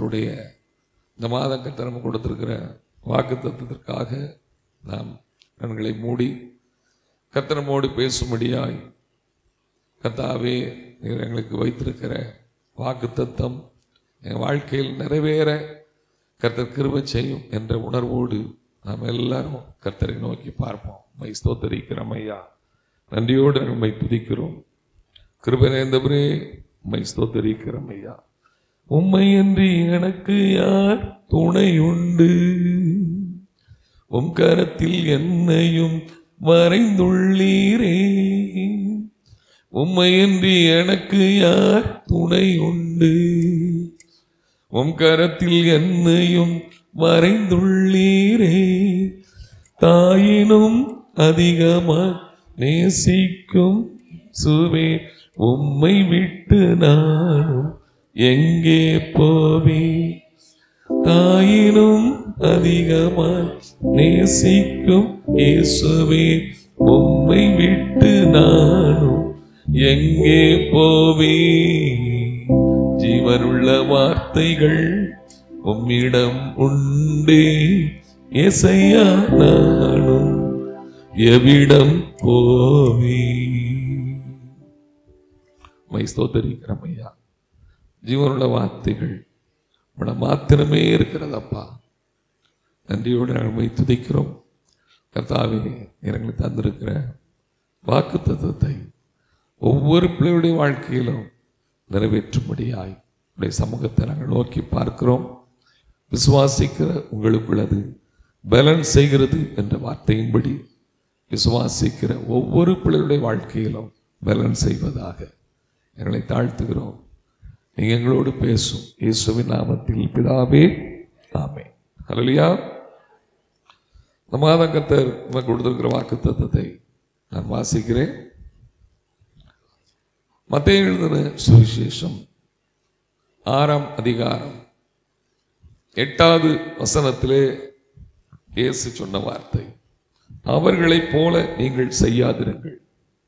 அவருடைய இந்த மாதம் கர்த்தர் நமக்கு கொடுத்திருக்கிற வாக்கு தத்துவத்திற்காக நாம் கண்களை மூடி கர்த்தர் நம்மோடு பேசும்படியாய் கர்த்தாவே நீர் எங்களுக்கு வைத்திருக்கிற வாக்கு தத்தம் என் வாழ்க்கையில் நிறைவேற கர்த்தர் கிருபை செய்யும் என்ற உணர்வோடு நாம் எல்லாரும் கர்த்தரை நோக்கி பார்ப்போம் மை ஸ்தோத்தரிக்கிறோம் ஐயா நன்றியோடு நம்மை துதிக்கிறோம் கிருபை நேர்ந்தவரே உம்மை ஸ்தோத்தரிக்கிறோம் ஐயா உம்மையன்றி எனக்கு யார் துணை உண்டு உம் கரத்தில் என்னையும் வரைந்துள்ளீரே உம்மையன்றி எனக்கு யார் துணை உண்டு உம் கரத்தில் என்னையும் வரைந்துள்ளீரே தாயினும் அதிகமா நேசிக்கும் சுவே உம்மை விட்டு நானும் எங்கே போவே தாயினும் அதிகமாய் நேசிக்கும் இயேசுவே உம்மை விட்டு நானும் எங்கே போவே ஜீவனுள்ள வார்த்தைகள் உம்மிடம் உண்டே இசையா நானும் எவ்விடம் போவே மை ஸ்தோத்தரிக்கிறோம் ஐயா ஜீவனுள்ள வார்த்தைகள் உட மாத்திரமே இருக்கிறதப்பா நன்றியோடு நாங்கள் உம்மை துதிக்கிறோம் கர்த்தாவே எங்களுக்கு தந்திருக்கிற வாக்கு தத்துவத்தை ஒவ்வொரு பிள்ளையுடைய வாழ்க்கையிலும் நிறைவேற்றும்படியாய் உடைய சமூகத்தை நாங்கள் நோக்கி பார்க்கிறோம் விசுவாசிக்கிற உங்களுக்குள்ளது பலன் செய்கிறது என்ற வார்த்தையின்படி விசுவாசிக்கிற ஒவ்வொரு பிள்ளையுடைய வாழ்க்கையிலும் பலன் செய்வதாக எங்களை தாழ்த்துகிறோம் நீங்க எங்களோடு பேசும் இயேசுவின் நாமத்தில் பிதாவே ஆமே ஹalleluya இந்த மாதம் கத்தர் நமக்கு கொடுத்திருக்கிற வாக்கு தத்தத்தை நான் வாசிக்கிறேன் மத்திய எழுதின சுவிசேஷம் ஆறாம் அதிகாரம் எட்டாவது வசனத்திலே இயேசு சொன்ன வார்த்தை அவர்களைப் போல நீங்கள் செய்யாதிருங்கள்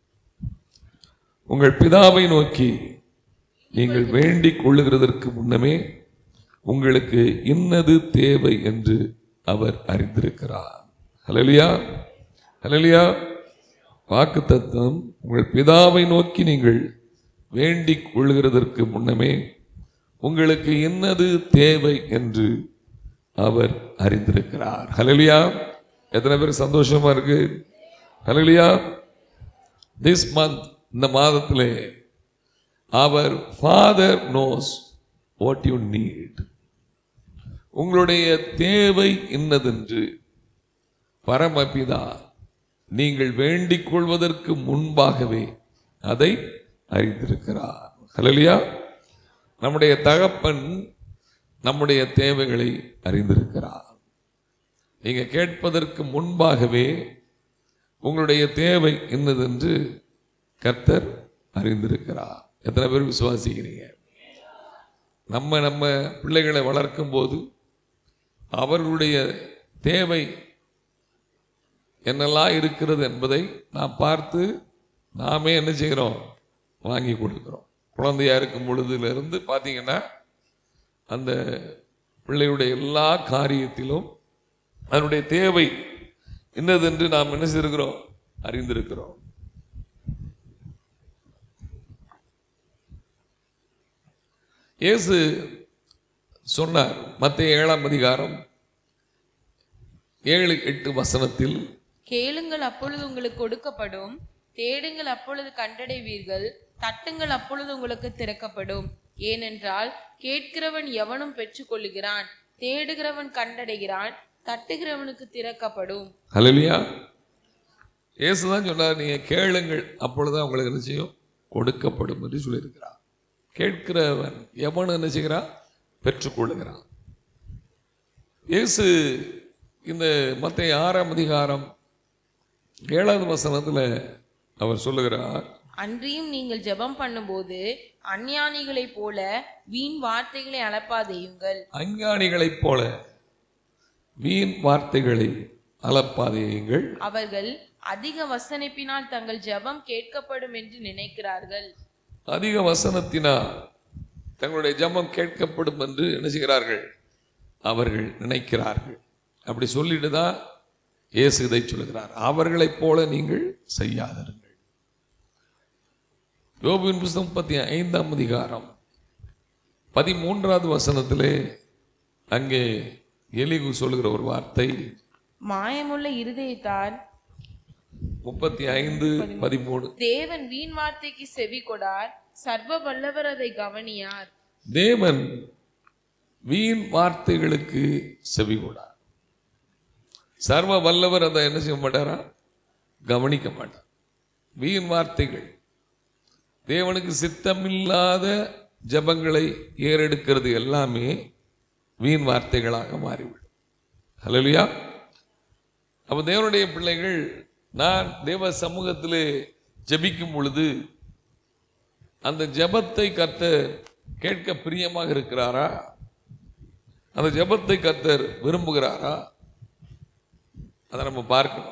உங்கள் பிதாவை நோக்கி நீங்கள் வேண்டிக் கொள்ளுகிறதற்கு முன்னமே உங்களுக்கு இன்னது தேவை என்று அவர் அறிந்திருக்கிறார் ஹalleluya ஹalleluya வாக்கு தத்துவம் உங்கள் பிதாவை நோக்கி நீங்கள் வேண்டிக் கொள்ளுகிறதற்கு முன்னமே உங்களுக்கு இன்னது தேவை என்று அவர் அறிந்திருக்கிறார் ஹalleluya எத்தனை பேர் சந்தோஷமா இருக்கு ஹalleluya திஸ் மந்த் இந்த மாதத்திலே our father knows what you need உங்களுடைய தேவை இன்னதென்று பரமபிதா நீங்கள் வேண்டிக் கொள்வதற்கு முன்பாகவே அதை அறிந்திருக்கிறார் ஹalleluya நம்முடைய தகப்பன் நம்முடைய தேவைகளை அறிந்திருக்கிறார் நீங்க கேட்பதற்கு முன்பாகவே உங்களுடைய தேவை என்னதென்று கர்த்தர் அறிந்திருக்கிறார் எத்தனை பேர் விசுவாசிக்கிறீங்க நம்ம நம்ம பிள்ளைகளை வளர்க்கும் போது அவர்களுடைய தேவை என்னெல்லாம் இருக்கிறது என்பதை நாம் பார்த்து நாமே என்ன செய்கிறோம் வாங்கி கொடுக்கிறோம் குழந்தையா இருக்கும் பொழுதுலேருந்து பார்த்தீங்கன்னா அந்த பிள்ளையுடைய எல்லா காரியத்திலும் அதனுடைய தேவை என்னதென்று நாம் என்ன செய்திருக்கிறோம் அறிந்திருக்கிறோம் இயேசு சொன்னார் மத்திய ஏழாம் அதிகாரம் ஏழு எட்டு வசனத்தில் கேளுங்கள் அப்பொழுது உங்களுக்கு கொடுக்கப்படும் தேடுங்கள் அப்பொழுது கண்டடைவீர்கள் தட்டுங்கள் அப்பொழுது உங்களுக்கு திறக்கப்படும் ஏனென்றால் கேட்கிறவன் எவனும் பெற்றுக்கொள்ளுகிறான் தேடுகிறவன் கண்டடைகிறான் தட்டுகிறவனுக்கு திறக்கப்படும் ஹalleluya இயேசு தான் சொன்னார் நீங்க கேளுங்கள் அப்பொழுதுதான் உங்களுக்கு என்ன செய்யும் கொடுக்கப்படும் என்று சொல்லியிருக்கிறார் கேட்கிறவன் எவன் என்ன செய்கிறான் பெற்றுக்கொள்ளுகிறான் இயேசு இந்த மத்திய ஆறாம் அதிகாரம் ஏழாவது வசனத்துல அவர் சொல்லுகிறார் அன்றியும் நீங்கள் ஜெபம் பண்ணும்போது அஞ்ஞானிகளைப் போல வீண் வார்த்தைகளை அளப்பாதேயுங்கள் அஞ்ஞானிகளைப் போல வீண் வார்த்தைகளை அலப்பாதேயுங்கள் அவர்கள் அதிக வசனிப்பினால் தங்கள் ஜெபம் கேட்கப்படும் என்று நினைக்கிறார்கள் அதிக வசனத்தினால் தங்களுடைய ஜெபம் கேட்கப்படும் என்று என்ன செய்கிறார்கள் அவர்கள் நினைக்கிறார்கள் அப்படி சொல்லிட்டு தான் இயேசு இதை சொல்கிறார் அவர்களைப் போல நீங்கள் செய்யாதிருங்கள் யோபுவின் புஸ்தகம் முப்பத்தி ஐந்தாம் அதிகாரம் பதிமூன்றாவது வசனத்திலே அங்கே எலிகு சொல்லுகிற ஒரு வார்த்தை மாயமுள்ள இருதயத்தால் முப்பத்தி ஐந்து பதிமூணு தேவன் வீண் வார்த்தைக்கு செவி கொடார் சர்வ வல்லவர் அதை கவனியார் தேவன் வீண் வார்த்தைகளுக்கு செவி கொடார் சர்வ வல்லவர் அதை என்ன செய்ய மாட்டாரா கவனிக்க மாட்டார் வீண் வார்த்தைகள் தேவனுக்கு சித்தமில்லாத ஜபங்களை ஏறெடுக்கிறது எல்லாமே வீண் வார்த்தைகளாக மாறிவிடும் ஹalleluya அப்ப தேவனுடைய பிள்ளைகள் நான் தேவ சமூகத்திலே ஜெபிக்கும் பொழுது அந்த ஜெபத்தை கர்த்தர் கேட்க பிரியமாக இருக்கிறாரா அந்த ஜெபத்தை கர்த்தர் விரும்புகிறாரா அதை நம்ம பார்க்கணும்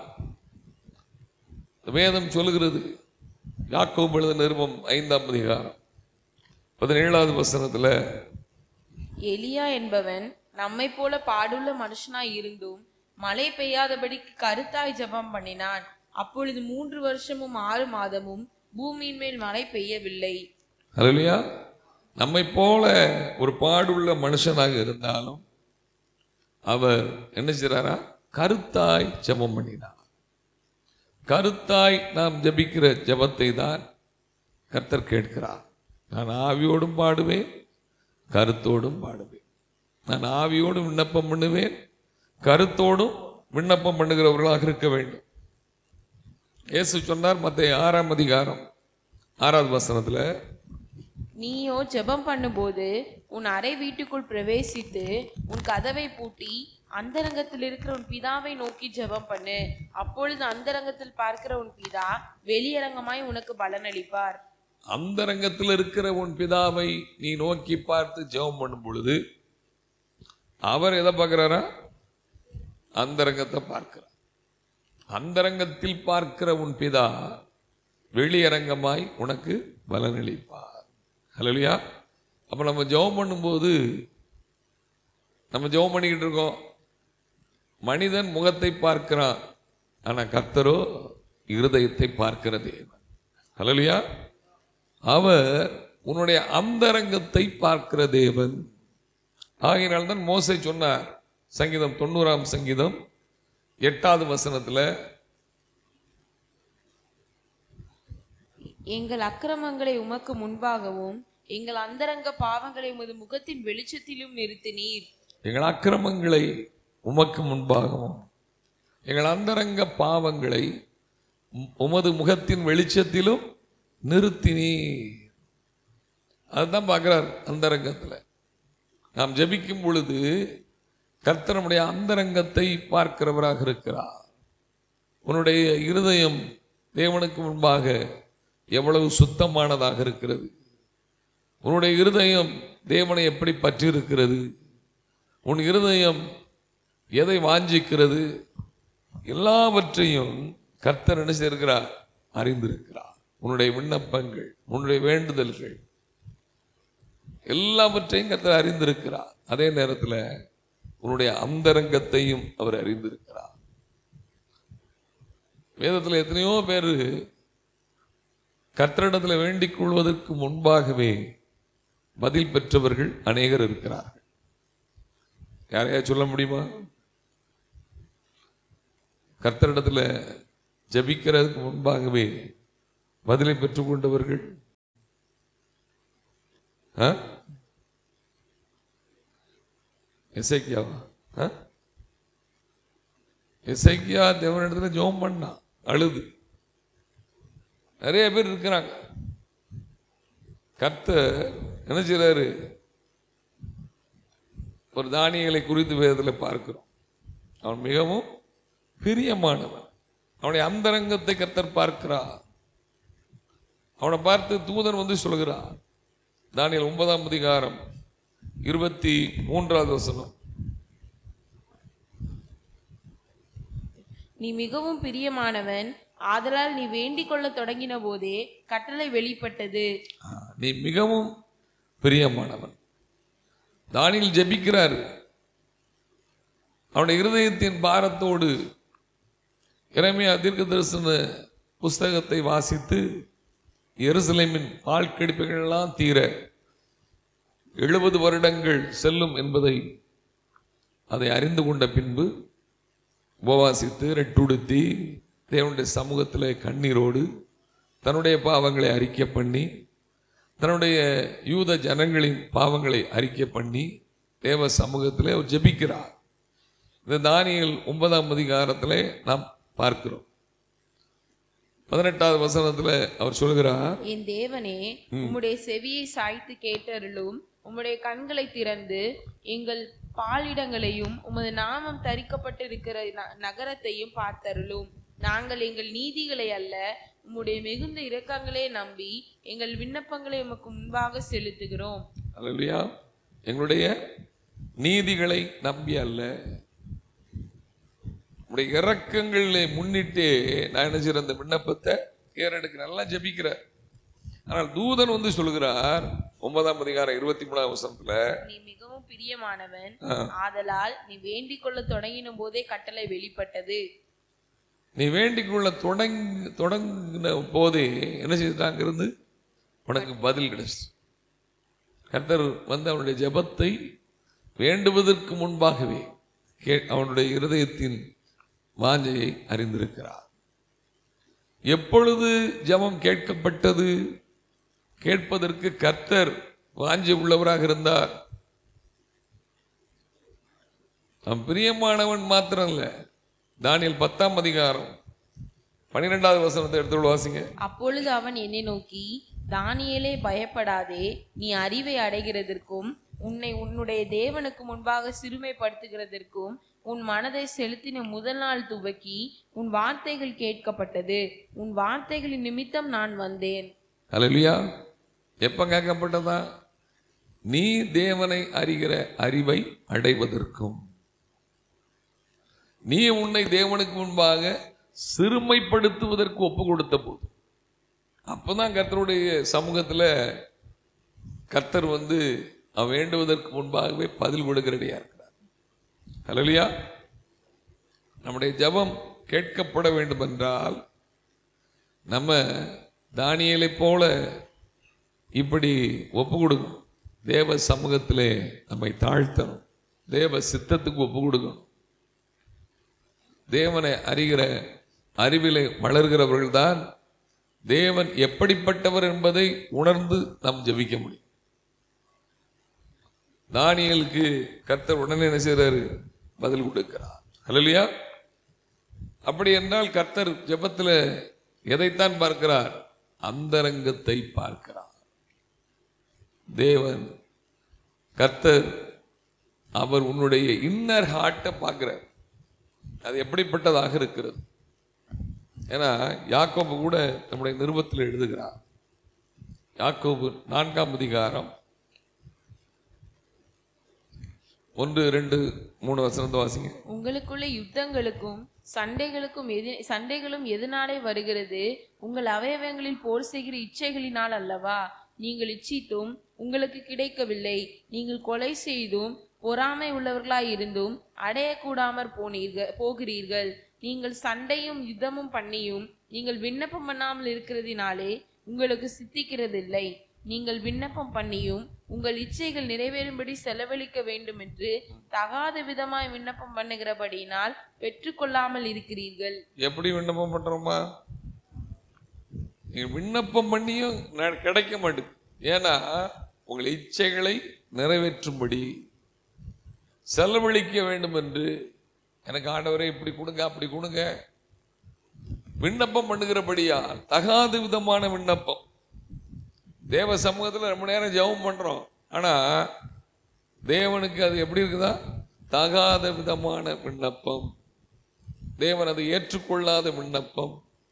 வேதம் சொல்லுகிறது யாக்கோபு எழுத நிருபம் ஐந்தாம் அதிகாரம் பதினேழாவது வசனத்துல எலியா என்பவன் நம்மை போல பாடுள்ள மனுஷனாய் இருந்தும் மழை பெய்யாதபடிக்கு கருத்தாய் ஜெபம் பண்ணினான் அப்பொழுது மூன்று வருஷமும் ஆறு மாதமும் பூமியின் மேல் மழை பெய்யவில்லை ஹalleluya நம்மை போல ஒரு பாடுள்ள மனுஷனாக இருந்தாலும் அவர் என்ன செய்றாரா கருத்தாய் ஜெபம் பண்ணினார் கருத்தாய் நாம் ஜெபிக்கிற ஜெபத்தை தான் கர்த்தர் கேட்கிறார் நான் ஆவியோடும் பாடுவேன் கருத்தோடும் பாடுவேன் நான் ஆவியோடும் விண்ணப்பம் பண்ணுவேன் கருத்தோடும் விண்ணப்பம் பண்ணுகிறவர்களாக இருக்க வேண்டும் இயேசு சொன்னார் மத்திய ஆறாம் அதிகாரம் ஆறாவது வசனத்துல நீயோ ஜெபம் பண்ணும்போது உன் அறை வீட்டுக்குள் பிரவேசித்து உன் கதவை பூட்டி அந்தரங்கத்தில் இருக்கிற உன் பிதாவை நோக்கி ஜெபம் பண்ணு அப்பொழுது அந்தரங்கத்தில் பார்க்கிற உன் பிதா வெளியரங்கமாய் உனக்கு பலனளிப்பார் அந்தரங்கத்தில் இருக்கிற உன் பிதாவை நீ நோக்கி பார்த்து ஜெபம் பண்ணும் பொழுது அவர் எதை பார்க்கிறாரா அந்தரங்கத்தை பார்க்கிறார் அந்தரங்கத்தில் பார்க்கிற உன் பிதா வெளியரங்கமாய் உனக்கு பலனளிப்பார் ஹalleluya அப்ப நம்ம ஜெபம் பண்ணும்போது நம்ம ஜெபம் பண்ணிக்கிட்டு இருக்கோம் மனிதன் முகத்தை பார்க்கிறான் ஆனா கர்த்தரோ இருதயத்தை பார்க்கிற தேவன் ஹalleluya அவர் உன்னுடைய அந்தரங்கத்தை பார்க்கிற தேவன் ஆகையினால்தான் மோசை சொன்னார் சங்கீதம் தொண்ணூறாம் சங்கீதம் எட்டாவது வசனத்துல எங்கள் அக்கிரமங்களை உமக்கு முன்பாகவும் எங்கள் அந்தரங்க பாவங்களை உமது முகத்தின் வெளிச்சத்திலும் நிறுத்தினீர் எங்கள் அக்கிரமங்களை உமக்கு முன்பாகவும் எங்கள் அந்தரங்க பாவங்களை உம்- உமது முகத்தின் வெளிச்சத்திலும் நிறுத்தினீர் அதுதான் பார்க்கிறார் அந்தரங்கத்தில் நாம் ஜெபிக்கும் பொழுது கர்த்தருடைய அந்தரங்கத்தை பார்க்கிறவராக இருக்கிறார் உன்னுடைய இருதயம் தேவனுக்கு முன்பாக எவ்வளவு சுத்தமானதாக இருக்கிறது உன்னுடைய இருதயம் தேவனை எப்படி பற்றி இருக்கிறது உன் இருதயம் எதை வாஞ்சிக்கிறது எல்லாவற்றையும் கர்த்தர் என்ன செய்திருக்கிறார் அறிந்திருக்கிறார் உன்னுடைய விண்ணப்பங்கள் உன்னுடைய வேண்டுதல்கள் எல்லாவற்றையும் கர்த்தர் அறிந்திருக்கிறார் அதே நேரத்தில் உன்னுடைய அந்தரங்கத்தையும் அவர் அறிந்திருக்கிறார் வேதத்தில் எத்தனையோ பேர் கர்த்தரிடத்தில் வேண்டிக் கொள்வதற்கு முன்பாகவே பதில் பெற்றவர்கள் அநேகர் இருக்கிறார்கள் யாரையா சொல்ல முடியுமா கர்த்தரிடத்தில் ஜெபிக்கிறதுக்கு முன்பாகவே பதிலை பெற்றுக்கொண்டவர்கள் ஆ? எசேக்கியாவா ஆ? எசேக்கியா தேவனிடத்துல ஜெபம் பண்ணான் அழுது நிறைய பேர் இருக்கிறாங்க கர்த்தர் என்ன செய்றாரு ஒரு தானியங்களை குறித்து வேதத்தில் பார்க்கிறோம் அவன் மிகவும் பிரியமானவன் அவனுடைய அந்தரங்கத்தை கர்த்தர் பார்க்கிறார் அவனை பார்த்து தூதன் வந்து சொல்கிறான் தானியல் ஒன்பதாம் அதிகாரம் இருபத்தி மூன்றாவது வசனம் நீ மிகவும் பிரியமானவன் ஆதலால் நீ வேண்டிக் கொள்ள தொடங்கின போதே கட்டளை வெளிப்பட்டது நீ மிகவும் பிரியமானவன் தானியல் ஜெபிக்கிறாரு அவனுடைய இருதயத்தின் பாரத்தோடு இறைமையா தீர்க்க தரிசன புஸ்தகத்தை வாசித்து எருசலேமின் பால் கெடுப்புகளெல்லாம் தீர எழுபது வருடங்கள் செல்லும் என்பதை அதை அறிந்து கொண்ட பின்பு உபவாசித்து ரெட்டுடுத்தி தேவனுடைய சமூகத்தில் கண்ணீரோடு தன்னுடைய பாவங்களை அறிக்கை பண்ணி தன்னுடைய யூத ஜனங்களின் பாவங்களை அறிக்கை பண்ணி தேவ சமூகத்தில் அவர் ஜெபிக்கிறார் இந்த தானியல் ஒன்பதாம் அதிகாரத்தில் நாம் பார்க்கிறோம் பதினெட்டாவது வசனத்தில் அவர் சொல்கிறார் என் தேவனே உம்முடைய செவியை சாய்த்து கேட்டருளும் உம்முடைய கண்களை திறந்து எங்கள் பாலிடங்களையும் உமது நாமம் தரிக்கப்பட்டிருக்கிற ந- நகரத்தையும் பார்த்தருளும் நாங்கள் எங்கள் நீதிகளை அல்ல உம்முடைய மிகுந்த இரக்கங்களே நம்பி எங்கள் விண்ணப்பங்களை உமக்கு முன்பாக செலுத்துகிறோம் அல்லையா எங்களுடைய நீதிகளை நம்பி அல்ல உடைய இறக்கங்களை முன்னிட்டே நான் என்ன செய்யற அந்த விண்ணப்பத்தை ஏறெடுக்கிறேன் நல்லா ஜெபிக்கிறார் ஆனால் தூதன் வந்து சொல்கிறார் ஒன்பதாம் அதிகாரம் இருபத்தி மூணாம் வசனத்துல நீ மிகவும் பிரியமானவன் ஆ. ஆதலால் நீ வேண்டிக் கொள்ள தொடங்கின போதே கட்டளை வெளிப்பட்டது நீ வேண்டிக் கொள்ள தொடங் தொடங்கின போதே என்ன செய்தாங்க இருந்து உனக்கு பதில் கிடைச்சு கர்த்தர் வந்து அவனுடைய ஜெபத்தை வேண்டுவதற்கு முன்பாகவே கே அவனுடைய இருதயத்தின் வாஞ்சையை அறிந்திருக்கிறார் எப்பொழுது ஜெபம் கேட்கப்பட்டது கேட்பதற்கு கர்த்தர் வாஞ்சை உள்ளவராக இருந்தார் அவன் பிரியமானவன் மாத்திரம் இல்ல தானியல் பத்தாம் அதிகாரம் பன்னிரெண்டாவது வசனத்தை எடுத்து வாசிங்க அப்பொழுது அவன் என்னை நோக்கி தானியேலே பயப்படாதே நீ அறிவை அடைகிறதற்கும் உன்னை உன்னுடைய தேவனுக்கு முன்பாக சிறுமைப்படுத்துகிறதற்கும் உன் மனதை செலுத்தின முதல் நாள் துவக்கி உன் வார்த்தைகள் கேட்கப்பட்டது உன் வார்த்தைகளின் நிமித்தம் நான் வந்தேன் அல்லையா எப்ப கேட்கப்பட்டதா நீ தேவனை அறிகிற அறிவை அடைவதற்கும் நீ உன்னை தேவனுக்கு முன்பாக சிறுமைப்படுத்துவதற்கு ஒப்பு கொடுத்த போது அப்பதான் கர்த்தருடைய சமூகத்துல கர்த்தர் வந்து அவன் வேண்டுவதற்கு முன்பாகவே பதில் கொடுக்கிறடியா இருக்கிறார் அல்லையா நம்முடைய ஜெபம் கேட்கப்பட வேண்டும் என்றால் நம்ம தானியலை போல இப்படி ஒப்பு கொடுக்கணும் தேவ சமூகத்திலே நம்மை தாழ்த்தணும் தேவ சித்தத்துக்கு ஒப்பு கொடுக்கணும் தேவனை அறிகிற அறிவிலே வளர்கிறவர்கள் தான் தேவன் எப்படிப்பட்டவர் என்பதை உணர்ந்து நாம் ஜெபிக்க முடியும் தானியலுக்கு கர்த்தர் உடனே என்ன செய்றாரு பதில் கொடுக்கிறார் அல்லையா அப்படி என்றால் கர்த்தர் ஜெபத்துல எதைத்தான் பார்க்கிறார் அந்தரங்கத்தை பார்க்கிறார் தேவன் கர்த்தர் அவர் உன்னுடைய இன்னர் ஹார்ட்டை பார்க்கிறார் அது எப்படிப்பட்டதாக இருக்கிறது ஏன்னா யாக்கோபு கூட நம்முடைய நிருபத்தில் எழுதுகிறார் யாக்கோபு நான்காம் அதிகாரம் ஒன்று ரெண்டு மூணு வசனத்தை வாசிங்க உங்களுக்குள்ள யுத்தங்களுக்கும் சண்டைகளுக்கும் எது சண்டைகளும் எதனாலே வருகிறது உங்கள் அவயவங்களில் போர் செய்கிற இச்சைகளினால் அல்லவா நீங்கள் இச்சித்தும் உங்களுக்கு கிடைக்கவில்லை நீங்கள் கொலை செய்தும் பொறாமை உள்ளவர்களாய் இருந்தும் அடையக்கூடாமற் போனீர்கள் போகிறீர்கள் நீங்கள் சண்டையும் யுத்தமும் பண்ணியும் நீங்கள் விண்ணப்பம் பண்ணாமல் இருக்கிறதினாலே உங்களுக்கு சித்திக்கிறதில்லை நீங்கள் விண்ணப்பம் பண்ணியும் உங்கள் இச்சைகள் நிறைவேறும்படி செலவழிக்க வேண்டும் என்று தகாத விதமாய் விண்ணப்பம் பண்ணுகிறபடியினால் பெற்றுக்கொள்ளாமல் இருக்கிறீர்கள் எப்படி விண்ணப்பம் பண்றோமா நீங்க விண்ணப்பம் பண்ணியும் ந- கிடைக்க மாட்டேங்குது ஏன்னா உங்கள் இச்சைகளை நிறைவேற்றும்படி செலவழிக்க வேண்டும் என்று எனக்கு ஆண்டவரே இப்படி கொடுங்க அப்படி கொடுங்க விண்ணப்பம் பண்ணுகிறபடியா தகாத விதமான விண்ணப்பம் தேவ சமூகத்தில் ரொம்ப நேரம் ஜெபம் பண்றோம் ஆனா தேவனுக்கு அது எப்படி இருக்குதா தகாத விதமான விண்ணப்பம் தேவன் அதை ஏற்றுக்கொள்ளாத விண்ணப்பம்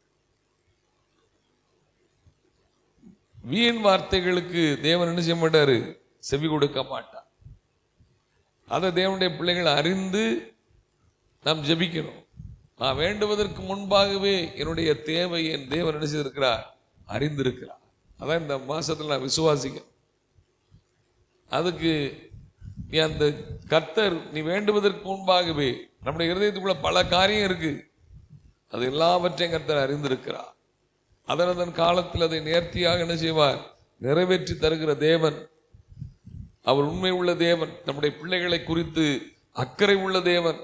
வீண் வார்த்தைகளுக்கு தேவன் என்ன செய்ய மாட்டாரு செவி கொடுக்க மாட்டார் அதை தேவனுடைய பிள்ளைகள் அறிந்து நாம் ஜெபிக்கணும் நான் வேண்டுவதற்கு முன்பாகவே என்னுடைய தேவை என் தேவன் என்ன செய்திருக்கிறார் அறிந்திருக்கிறார் அதான் இந்த மாசத்துல நான் விசுவாசிக்கிறேன் அதுக்கு நீ அந்த கர்த்தர் நீ வேண்டுவதற்கு முன்பாகவே நம்முடைய இருதயத்துக்குள்ள பல காரியம் இருக்கு அது எல்லாவற்றையும் கர்த்தர் அறிந்திருக்கிறார் அதன் அதன் காலத்தில் அதை நேர்த்தியாக என்ன செய்வார் நிறைவேற்றி தருகிற தேவன் அவர் உண்மை உள்ள தேவன் நம்முடைய பிள்ளைகளை குறித்து அக்கறை உள்ள தேவன்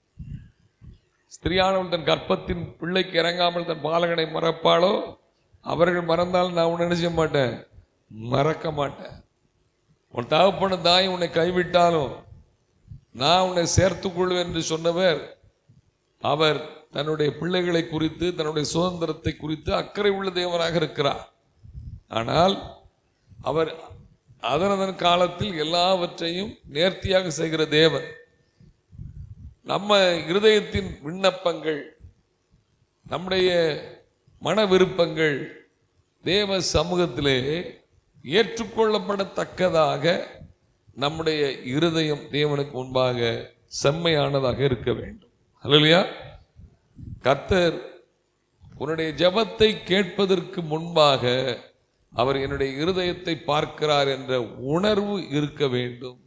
ஸ்திரியானவள் தன் கற்பத்தின் பிள்ளைக்கு இறங்காமல் தன் பாலகனை மறப்பாளோ அவர்கள் மறந்தால் நான் உன்னை நினைச்ச மாட்டேன் மறக்க மாட்டேன் உன் தகப்பன தாய் உன்னை கைவிட்டாலும் நான் உன்னை சேர்த்துக் கொள்வேன் என்று சொன்னவர் அவர் தன்னுடைய பிள்ளைகளை குறித்து தன்னுடைய சுதந்திரத்தை குறித்து அக்கறை உள்ள தேவனாக இருக்கிறார் ஆனால் அவர் அதனதன் காலத்தில் எல்லாவற்றையும் நேர்த்தியாக செய்கிற தேவன் நம்ம இருதயத்தின் விண்ணப்பங்கள் நம்முடைய மன விருப்பங்கள் தேவ சமூகத்திலே ஏற்றுக்கொள்ளப்படத்தக்கதாக நம்முடைய இருதயம் தேவனுக்கு முன்பாக செம்மையானதாக இருக்க வேண்டும் அல்லையா கர்த்தர் உன்னுடைய ஜெபத்தை கேட்பதற்கு முன்பாக அவர் என்னுடைய இருதயத்தை பார்க்கிறார் என்ற உணர்வு இருக்க வேண்டும்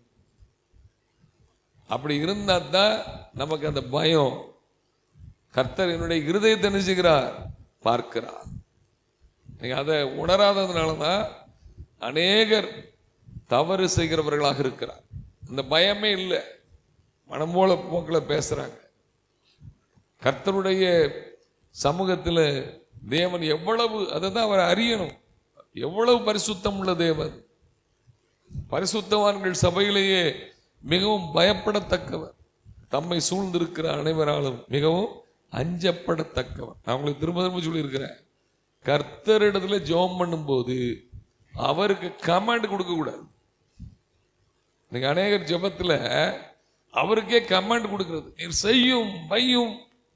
அப்படி இருந்தா தான் நமக்கு அந்த பயம் கர்த்தர் என்னுடைய இருதயத்தை நினைச்சுக்கிறார் பார்க்கிறார் நீங்க அதை உணராததுனால தான் அநேகர் தவறு செய்கிறவர்களாக இருக்கிறார் அந்த பயமே இல்லை மனம் போல போக்கில் பேசுறாங்க கர்த்தருடைய சமூகத்தில் தேவன் எவ்வளவு அதை தான் அவர் அறியணும் எவ்வளவு பரிசுத்தம் உள்ள தேவன் பரிசுத்தவான்கள் சபையிலேயே மிகவும் பயப்படத்தக்கவர் தம்மை சூழ்ந்திருக்கிற அனைவராலும் மிகவும் அஞ்சப்படத்தக்கவர் நான் உங்களுக்கு திரும்ப திரும்ப சொல்லியிருக்கிறேன் கர்த்தரிடத்துல ஜெபம் பண்ணும்போது அவருக்கு கமாண்ட் கொடுக்க கூடாது நீங்க அநேகர் ஜெபத்துல அவருக்கே கமாண்ட் கொடுக்கிறது நீர் செய்யும் வையும்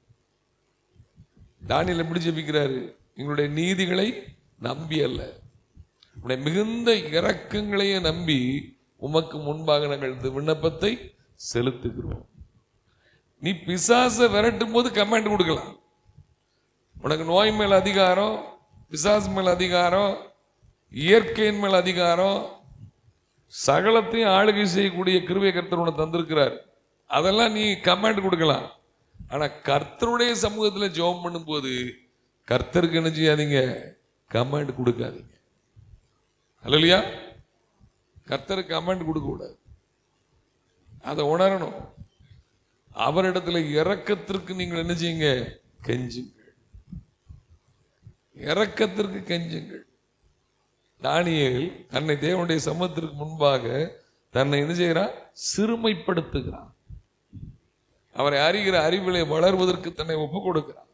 தானியல் எப்படி ஜெபிக்கிறாரு எங்களுடைய நீதிகளை நம்பி அல்ல உடைய மிகுந்த இரக்கங்களையே நம்பி உமக்கு முன்பாக நாங்கள் இந்த விண்ணப்பத்தை செலுத்துகிறோம் நீ பிசாசை விரட்டும் போது கமாண்ட் கொடுக்கலாம் உனக்கு நோய் மேல் அதிகாரம் பிசாசு மேல் அதிகாரம் இயற்கையின் மேல் அதிகாரம் சகலத்தையும் ஆளுகை செய்யக்கூடிய கிருபை கர்த்தர் உனக்கு தந்திருக்கிறார் அதெல்லாம் நீ கமாண்ட் கொடுக்கலாம் ஆனா கர்த்தருடைய சமூகத்தில் ஜெபம் பண்ணும்போது கர்த்தருக்கு என்ன செய்யாதீங்க கமாண்ட் கொடுக்காதீங்க அல்லையா கர்த்தருக்கு கமாண்ட் கொடுக்க கூடாது அதை உணரணும் அவரிடத்துல இரக்கத்திற்கு நீங்கள் என்ன செய்யுங்க கெஞ்சுங்கள் இரக்கத்திற்கு கெஞ்சுங்கள் தானியேல் தன்னை தேவனுடைய சமூகத்திற்கு முன்பாக தன்னை என்ன செய்கிறான் சிறுமைப்படுத்துகிறான் அவரை அறிகிற அறிவிலை வளர்வதற்கு தன்னை ஒப்பு கொடுக்கிறான்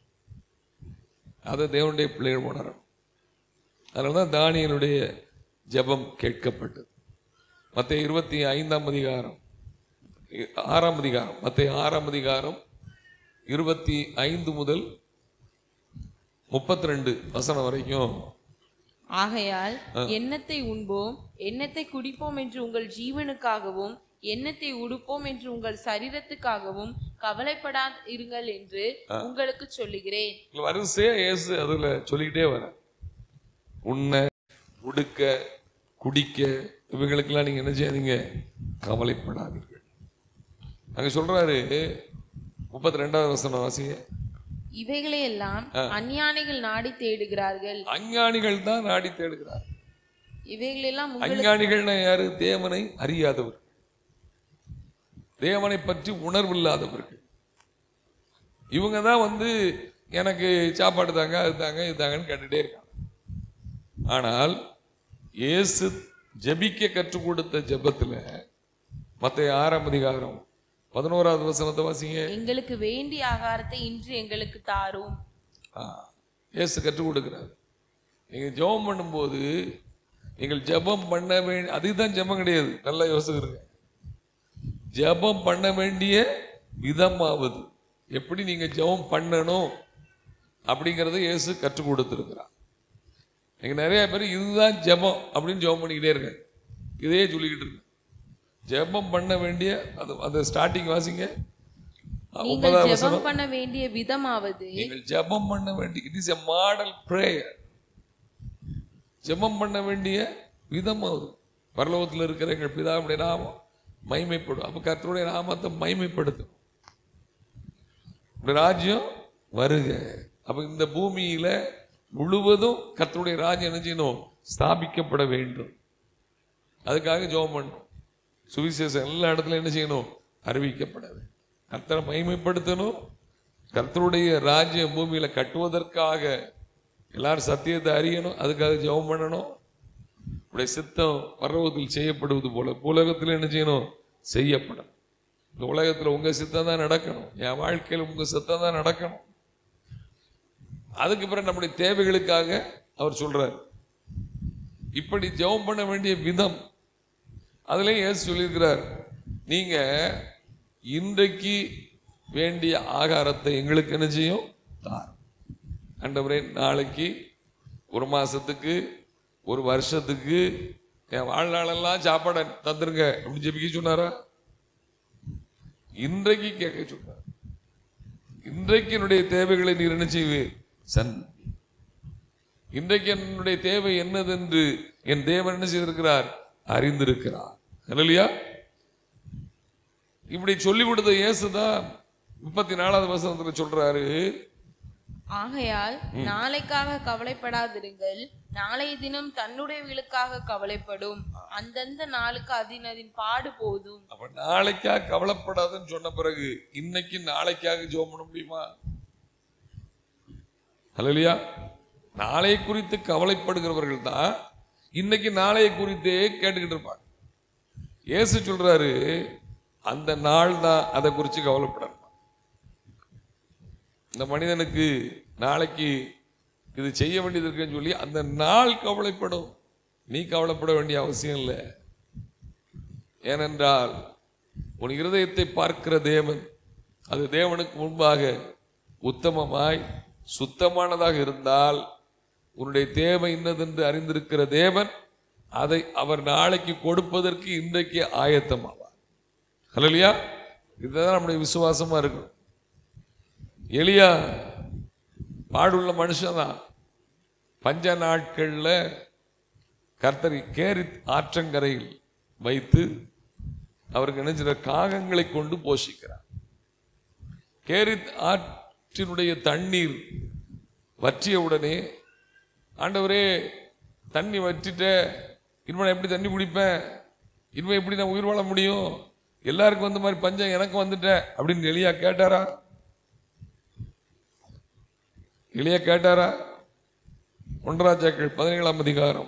அதை தேவனுடைய பிள்ளைகள் உணரணும் அதனால தான் தானியலுடைய ஜெபம் கேட்கப்பட்டது மற்ற இருபத்தி ஐந்தாம் அதிகாரம் ஆறாம் அதிகாரம் மற்ற ஆறாம் அதிகாரம் இருபத்தி ஐந்து முதல் முப்பத்தி ரெண்டு வசனம் வரைக்கும் ஆகையால் எண்ணத்தை உண்போம் எண்ணத்தை குடிப்போம் என்று உங்கள் ஜீவனுக்காகவும் எண்ணத்தை உடுப்போம் என்று உங்கள் சரீரத்துக்காகவும் கவலைப்படா இருங்கள் என்று உங்களுக்கு சொல்லுகிறேன் இதுல வரிசையா இயேசு அதுல சொல்லிக்கிட்டே வர உண்ண உடுக்க குடிக்க இவங்களுக்கெல்லாம் நீங்க என்ன செய்யாதீங்க கவலைப்படாதீர்கள் அங்க சொல்றாரு முப்பத்தி ரெண்டாவது வசனம் வாசிங்க இவைகளையெல்லாம் அஞ்ஞானிகள் நாடி தேடுகிறார்கள் அஞ்ஞானிகள் தான் நாடி தேடுகிறார் இவைகளெல்லாம் உங்கள் அஞ்ஞானிகள்னா யாரு தேவனை அறியாதவர் தேவனை பற்றி உணர்வு இல்லாதவர்கள் இவங்க தான் வந்து எனக்கு சாப்பாடு தாங்க அது தாங்க இது தாங்கன்னு கேட்டுட்டே இருக்காங்க ஆனால் இயேசு ஜெபிக்க கற்றுக் கொடுத்த ஜெபத்துல மத்த ஆறாம் அதிகாரம் பதினோராவது வசனத்தை வாசிங்க எங்களுக்கு வேண்டிய ஆகாரத்தை இன்று எங்களுக்கு தாரும் ஆ, இயேசு கற்றுக் கொடுக்கிறார் நீங்க ஜெபம் பண்ணும்போது நீங்கள் ஜெபம் பண்ண வேண்டிய அதுதான் ஜெபம் கிடையாது நல்லா யோசிக்கிறீங்க ஜெபம் பண்ண வேண்டிய விதமாவது எப்படி நீங்க ஜெபம் பண்ணணும் அப்படிங்கறத இயேசு கற்றுக் கொடுத்துருக்கிறார் நீங்க நிறைய பேர் இதுதான் ஜெபம் அப்படின்னு ஜெபம் பண்ணிக்கிட்டே இருங்க இதே சொல்லிக்கிட்டு இருக்கு ஜெபம் பண்ண வேண்டிய அது அந்த ஸ்டார்டிங் வாசிங்க நீங்கள் ஒன்பதாம் வசனம் ஜெபம் பண்ண வேண்டிய விதமாவது நீங்கள் ஜெபம் பண்ண வேண்டிய it is a model prayer ஜெபம் பண்ண வேண்டிய விதம் அது பரலோகத்தில் இருக்கிற எங்கள் பிதாவுடைய நாமம் மைமைப்படும் அப்ப கர்த்தருடைய நாமத்தை மைமைப்படுத்தும் இந்த ராஜ்யம் வருக அப்ப இந்த பூமியில முழுவதும் கர்த்தருடைய ராஜ்யம் என்ன செய்யணும் ஸ்தாபிக்கப்பட வேண்டும் அதுக்காக ஜெபம் பண்ணணும் சுவிசேஷம் எல்லா இடத்துலயும் என்ன செய்யணும் அறிவிக்கப்பட வேண்டும் கர்த்தரை மகிமைப்படுத்தணும் கர்த்தருடைய ராஜ்யம் பூமியில கட்டுவதற்காக எல்லாரும் சத்தியத்தை அறியணும் அதுக்காக ஜெபம் பண்ணணும் உடைய சித்தம் பரவத்தில் செய்யப்படுவது போல உலகத்தில் என்ன செய்யணும் செய்யப்படும் இந்த உலகத்துல உங்க சித்தம் தான் நடக்கணும் என் வாழ்க்கையில் உங்க சித்தம் தான் நடக்கணும் அதுக்கு பிறகு நம்முடைய தேவைகளுக்காக அவர் சொல்றார் இப்படி ஜெபம் பண்ண வேண்டிய விதம் அதுலயும் இயேசு சொல்லியிருக்கிறார் நீங்க இன்றைக்கு வேண்டிய ஆகாரத்தை எங்களுக்கு என்ன செய்யும் தார் ஆண்டவரே நாளைக்கு ஒரு மாசத்துக்கு ஒரு வருஷத்துக்கு என் வாழ்நாளெல்லாம் சாப்பாடை தந்துருங்க அப்படின்னு ஜெபிக்க சொன்னாரா இன்றைக்கு கேட்க சொன்னார் இன்றைக்கு என்னுடைய தேவைகளை நீர் என்ன செய்வீர் சன் இன்றைக்கு என்னுடைய தேவை என்னதென்று என் தேவன் என்ன செய்திருக்கிறார் அறிந்திருக்கிறார் இல்லையா இப்படி சொல்லி கொடுத்த இயேசுதான் முப்பத்தி நாலாவது வசனத்துல சொல்றாரு ஆகையால் நாளைக்காக கவலைப்படாதிருங்கள் நாளைய தினம் தன்னுடையவர்களுக்காக கவலைப்படும் அந்தந்த நாளுக்கு அதின் அதின் பாடு போதும் அப்ப நாளைக்காக கவலைப்படாதுன்னு சொன்ன பிறகு இன்னைக்கு நாளைக்காக ஜெபம் பண்ண முடியுமா ஹalleluya நாளை குறித்து கவலைப்படுகிறவர்கள் தான் இன்னைக்கு நாளைய குறித்தே கேட்டுக்கிட்டு இருப்பாங்க இயேசு சொல்றாரு அந்த நாள் தான் அதை குறித்து கவலைப்படணும் இந்த மனிதனுக்கு நாளைக்கு இது செய்ய வேண்டியது இருக்குன்னு சொல்லி அந்த நாள் கவலைப்படும் நீ கவலைப்பட வேண்டிய அவசியம் இல்லை ஏனென்றால் உன் இருதயத்தை பார்க்கிற தேவன் அது தேவனுக்கு முன்பாக உத்தமமாய் சுத்தமானதாக இருந்தால் உன்னுடைய தேவை இன்னதென்று அறிந்திருக்கிற தேவன் அதை அவர் நாளைக்கு கொடுப்பதற்கு இன்றைக்கு ஆயத்தமாவார் ஹலோலியா இதுதான் நம்முடைய விசுவாசமா இருக்கும் எலியா பாடுள்ள மனுஷன்தான் பஞ்ச நாட்கள்ல கர்த்தரி கேரி ஆற்றங்கரையில் வைத்து அவருக்கு நினைச்சிற காகங்களை கொண்டு போஷிக்கிறார் கேரித் ஆற்றினுடைய தண்ணீர் வற்றிய உடனே ஆண்டவரே தண்ணி வற்றிட்ட இனிமே நான் எப்படி தண்ணி குடிப்பேன் இனிமே எப்படி நான் உயிர் வாழ முடியும் எல்லாருக்கும் வந்த மாதிரி பஞ்சம் எனக்கு வந்துட்டேன் அப்படின்னு எளியா கேட்டாரா எளியா கேட்டாரா ஒன்றாச்சாக்கள் பதினேழாம் அதிகாரம்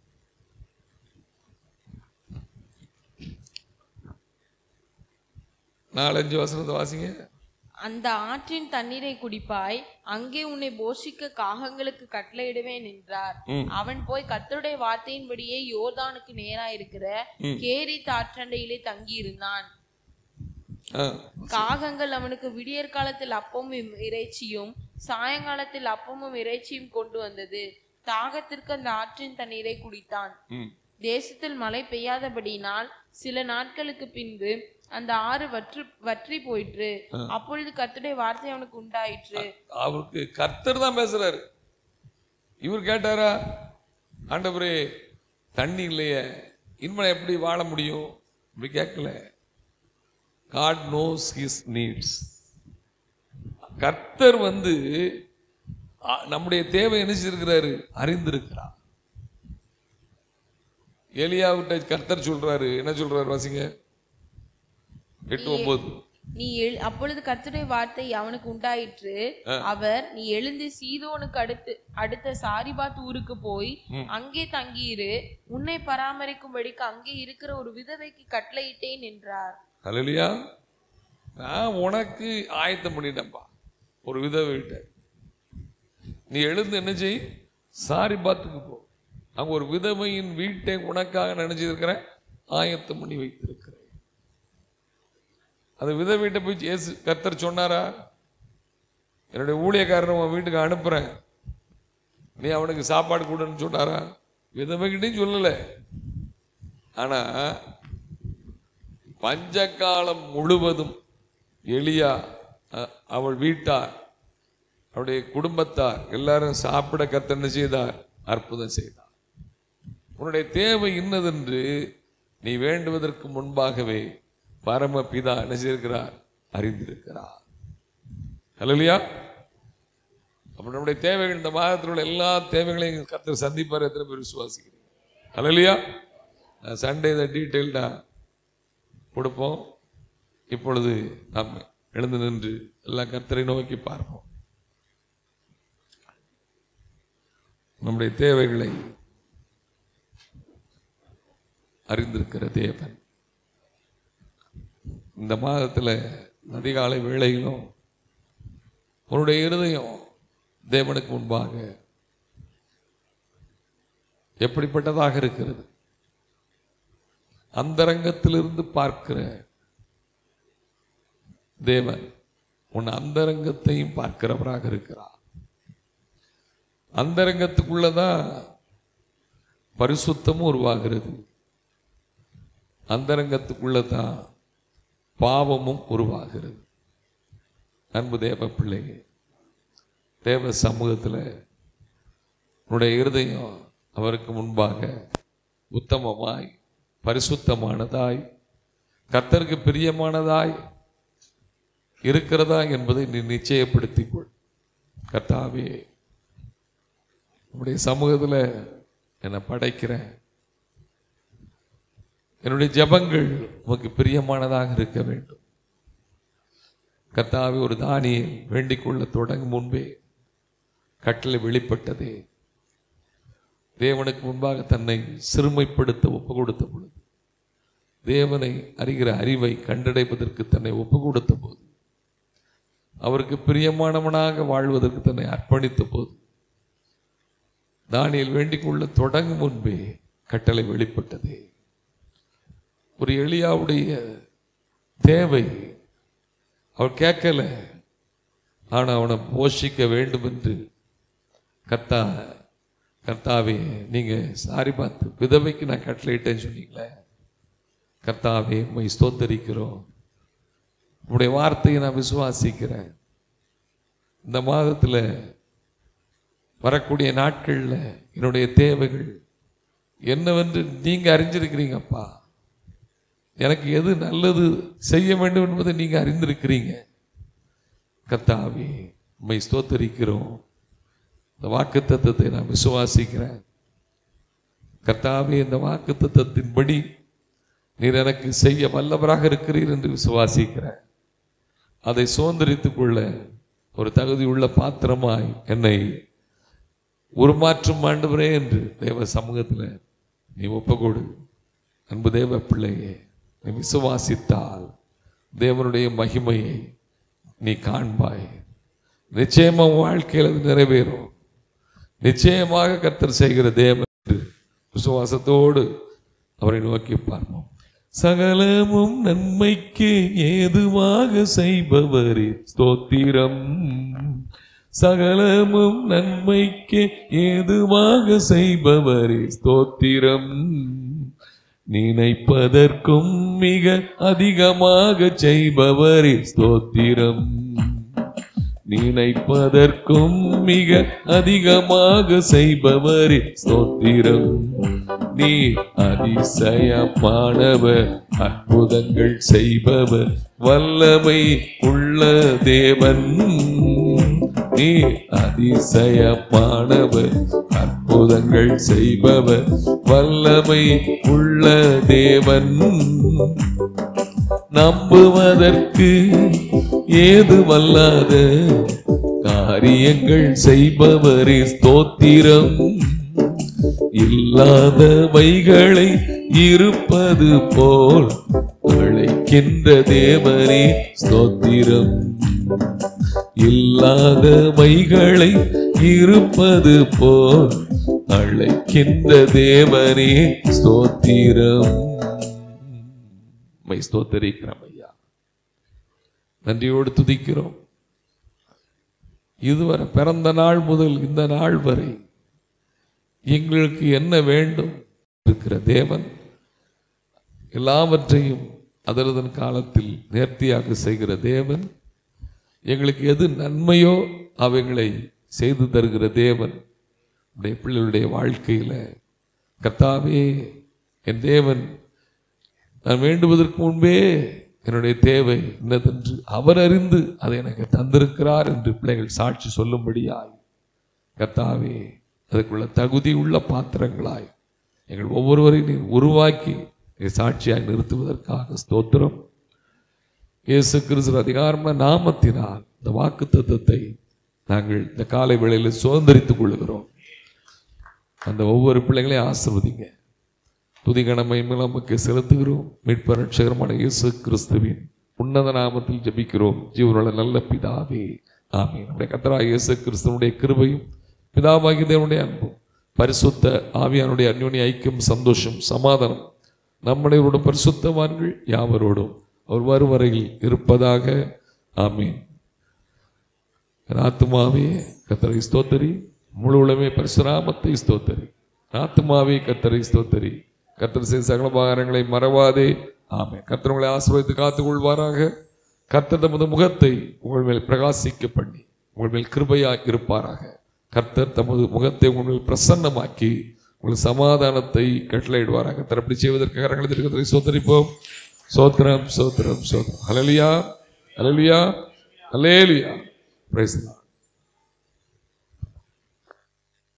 நாலஞ்சு வசனத்தை வாசிங்க அந்த ஆற்றின் தண்ணீரை குடிப்பாய் அங்கே உன்னை போஷிக்க காகங்களுக்கு கட்டளையிடுவேன் என்றார் அவன் போய் கர்த்தருடைய வார்த்தையின்படியே யோர்தானுக்கு நேரா இருக்கிற கேரி தாற்றண்டையிலே தங்கியிருந்தான் ஆ, காகங்கள் அவனுக்கு விடியற் காலத்தில் அப்பமும் இறைச்சியும் சாயங்காலத்தில் அப்பமும் இறைச்சியும் கொண்டு வந்தது தாகத்திற்கு அந்த ஆற்றின் தண்ணீரை குடித்தான் ம். தேசத்தில் மழை பெய்யாதபடியினால் சில நாட்களுக்கு பின்பு அந்த ஆறு வற்றி வற்றி போயிற்று அப்பொழுது கர்த்தருடைய வார்த்தை அவனுக்கு உண்டாயிற்று அவருக்கு கர்த்தர் தான் பேசுறாரு இவர் கேட்டாரா ஆண்டவரே தண்ணி இல்லையே இனிமே எப்படி வாழ முடியும் இப்படி கேட்கல காட் நோஸ் ஹிஸ் நீட்ஸ் கர்த்தர் வந்து அ, நம்முடைய தேவை என்ன செய்திருக்கிறாரு அறிந்திருக்கிறார் எலியாவிட்ட கர்த்தர் சொல்றாரு என்ன சொல்றாரு வாசிங்க எட்டு ஒன்பது நீ எழு அப்பொழுது கர்த்தருடைய வார்த்தை அவனுக்கு உண்டாயிற்று அவர் நீ எழுந்து சீதோனுக்கு அடுத்து அடுத்த சாரிபாத் ஊருக்கு போய் அங்கே தங்கியிரு உன்னை பராமரிக்கும்படிக்கு அங்கே இருக்கிற ஒரு விதவைக்கு கட்டளையிட்டேன் என்றார் ஹalleluya நான் உனக்கு ஆயத்தம் பண்ணிட்டேன்ப்பா ஒரு விதவிட்ட நீ எழுந்து என்ன செய் சாரி பாத்துக்கு போ அங்க ஒரு விதவையின் வீட்டை உனக்காக நினைச்சிருக்கிறேன் ஆயத்தம் பண்ணி வைத்திருக்கிறேன் அந்த விதவைட்ட போய் இயேசு கர்த்தர் சொன்னாரா என்னுடைய ஊழியக்காரனை உன் வீட்டுக்கு அனுப்புறேன் நீ அவனுக்கு சாப்பாடு கொடுன்னு சொன்னாரா விதவைகிட்டையும் சொல்லல ஆனா பஞ்சகாலம் முழுவதும் எலியா அ- அவள் வீட்டார் அவருடைய குடும்பத்தார் எல்லாரும் சாப்பிட கத்த என்ன செய்தார் அற்புதம் செய்தார் உன்னுடைய தேவை இன்னதென்று நீ வேண்டுவதற்கு முன்பாகவே பரமபிதா என்ன செய்திருக்கிறார் அறிந்திருக்கிறார் ஹalleluya அப்ப நம்முடைய தேவைகள் இந்த மாதத்தில் உள்ள எல்லா தேவைகளையும் கர்த்தர் சந்திப்பார் எத்தனை பேர் விசுவாசிக்கிறீங்க ஹalleluya சண்டே இதை டீட்டெயில்டா கொடுப்போம் இப்பொழுது நாம் எழுந்து நின்று எல்லாம் கர்த்தரை நோக்கி பார்ப்போம் நம்முடைய தேவைகளை அறிந்திருக்கிற தேவன் இந்த மாதத்தில் அதிகாலை வேளையிலும் உன்னுடைய இருதயம் தேவனுக்கு முன்பாக எப்படிப்பட்டதாக இருக்கிறது அந்தரங்கத்திலிருந்து பார்க்கிற தேவன் உன் அந்தரங்கத்தையும் பார்க்கிறவராக இருக்கிறார் அந்தரங்கத்துக்குள்ளதான் பரிசுத்தமும் உருவாகிறது அந்தரங்கத்துக்குள்ளதான் பாவமும் உருவாகிறது அன்பு தேவ பிள்ளையே தேவ சமூகத்தில் உன்னுடைய இருதயம் அவருக்கு முன்பாக உத்தமமாய் பரிசுத்தமானதாய் கர்த்தருக்கு பிரியமானதாய் இருக்கிறதா என்பதை நீ நிச்சயப்படுத்திக் கொள் கர்த்தாவே உன்னுடைய சமூகத்தில் என்னை படைக்கிறேன் என்னுடைய ஜெபங்கள் உமக்கு பிரியமானதாக இருக்க வேண்டும் கர்த்தாவே ஒரு தானியை வேண்டிக் கொள்ள தொடங்கும் முன்பே கட்டளை வெளிப்பட்டதே தேவனுக்கு முன்பாக தன்னை சிறுமைப்படுத்த ஒப்பு கொடுத்த பொழுது தேவனை அறிகிற அறிவை கண்டடைவதற்கு தன்னை ஒப்பு கொடுத்த போது அவருக்கு பிரியமானவனாக வாழ்வதற்கு தன்னை அர்ப்பணித்த போது தானியல் வேண்டிக் கொள்ள தொடங்கும் முன்பே கட்டளை வெளிப்பட்டதே ஒரு எளியாவுடைய தேவை அவள் கேட்கல ஆனால் அவனை போஷிக்க வேண்டும் என்று கர்த்தா கர்த்தாவே நீங்க சாரி பார்த்து விதவைக்கு நான் கட்டளையிட்டேன்னு சொன்னீங்களே கர்த்தாவே உம்மை ஸ்தோத்தரிக்கிறோம் உங்களுடைய வார்த்தையை நான் விசுவாசிக்கிறேன் இந்த மாதத்தில் வரக்கூடிய நாட்களில் என்னுடைய தேவைகள் என்னவென்று நீங்க அறிஞ்சிருக்கிறீங்கப்பா எனக்கு எது நல்லது செய்ய வேண்டும் என்பதை நீங்க அறிந்திருக்கிறீங்க கர்த்தாவே உம்மை ஸ்தோத்தரிக்கிறோம் இந்த வாக்கு தத்துவத்தை நான் விசுவாசிக்கிறேன் கர்த்தாவே இந்த வாக்கு தத்துவத்தின்படி நீர் எனக்கு செய்ய வல்லவராக இருக்கிறீர் என்று விசுவாசிக்கிறேன் அதை சுதந்திரித்துக் கொள்ள ஒரு தகுதியுள்ள பாத்திரமாய் என்னை உருமாற்றும் ஆண்டவரே என்று தேவ சமூகத்தில் நீ ஒப்புக்கொடு அன்பு தேவ பிள்ளையே நீ விசுவாசித்தால் தேவனுடைய மகிமையை நீ காண்பாய் நிச்சயமா உன் வாழ்க்கையில் அது நிறைவேறும் நிச்சயமாக கர்த்தர் செய்கிற தேவன் என்று விசுவாசத்தோடு அவரை நோக்கி பார்ப்போம் சகலமும் நன்மைக்கு ஏதுவாக செய்பவரே ஸ்தோத்திரம் சகலமும் நன்மைக்கு ஏதுவாக செய்பவரே ஸ்தோத்திரம் நினைப்பதற்கும் மிக அதிகமாக செய்பவரே ஸ்தோத்திரம் நினைப்பதற்கும் மிக அதிகமாக செய்பவரே ஸ்தோத்திரம் நீ அதிசயமானவர் அற்புதங்கள் செய்பவர் வல்லமை உள்ள தேவன் நீ அதிசயமானவர் அற்புதங்கள் செய்பவர் வல்லமை உள்ள தேவன் நம்புவதற்கு ஏது வல்லாத காரியங்கள் செய்பவரே ஸ்தோத்திரம் இல்லாதவைகளை இருப்பது போல் அழைக்கின்ற தேவனே ஸ்தோத்திரம் இல்லாதவைகளை இருப்பது போல் அழைக்கின்ற தேவனே ஸ்தோத்திரம் மை ஸ்தோத்தரிக்கிறோம் ஐயா நன்றியோடு துதிக்கிறோம் இதுவரை பிறந்த நாள் முதல் இந்த நாள் வரை எங்களுக்கு என்ன வேண்டும் இருக்கிற தேவன் எல்லாவற்றையும் அதரதன் காலத்தில் நேர்த்தியாக செய்கிற தேவன் எங்களுக்கு எது நன்மையோ அவைகளை செய்து தருகிற தேவன் உடைய பிள்ளைகளுடைய வாழ்க்கையில கர்த்தாவே என் தேவன் நான் வேண்டுவதற்கு முன்பே என்னுடைய தேவை இன்னதென்று அவர் அறிந்து அதை எனக்கு தந்திருக்கிறார் என்று பிள்ளைகள் சாட்சி சொல்லும்படியாய் கர்த்தாவே அதுக்குள்ள தகுதி உள்ள பாத்திரங்களாய் எங்கள் ஒவ்வொருவரையும் நீர் உருவாக்கி நீர் சாட்சியாய் நிறுத்துவதற்காக ஸ்தோத்திரம் இயேசு கிறிஸ்து அதிகாரமான நாமத்தினால் இந்த வாக்கு தத்துவத்தை நாங்கள் இந்த காலை வேளையில் சுதந்திரித்துக் கொள்கிறோம் அந்த ஒவ்வொரு பிள்ளைகளையும் ஆசிர்வதிங்க துதிகணமை நமக்கு செலுத்துகிறோம் மீட்பர் ரட்சகரமான இயேசு கிறிஸ்துவின் உன்னத நாமத்தில் ஜெபிக்கிறோம் ஜீவனுள்ள நல்ல பிதாவே ஆமென் நம்முடைய கத்தரா இயேசு கிறிஸ்துவனுடைய கிருபையும் பிதாவாகி தேவனுடைய அன்பும் பரிசுத்த ஆவியானுடைய அந்யோன்ய ஐக்கியம் சந்தோஷம் சமாதானம் நம்முடையவரோட பரிசுத்தவான்கள் யாவரோடும் அவர் வரும் வரையில் இருப்பதாக ஆமீன் ஆத்துமாவே கத்தரை ஸ்தோத்தரி முழு உலகமே பரசுராமத்தை ஸ்தோத்தரி ஆத்துமாவே கத்தரை ஸ்தோத்தரி கத்தர் செய்த சகல பாகரங்களை மறவாதே ஆமே கத்தர் உங்களை ஆசீர்வதித்து காத்துக் கொள்வாராக கர்த்தர் தமது முகத்தை உங்கள் மேல் பிரகாசிக்க பண்ணி உங்கள் மேல் கிருபையாக இருப்பாராக கர்த்தர் தமது முகத்தை உங்கள் மேல் பிரசன்னமாக்கி உங்கள் சமாதானத்தை கட்டளையிடுவாராக தரப்படி செய்வதற்கு கரங்களை இருக்கிறதை சோதரிப்போம் சோத்திரம் சோத்திரம் சோத்திரம் ஹலலியா ஹலலியா ஹலேலியா பிரைஸ்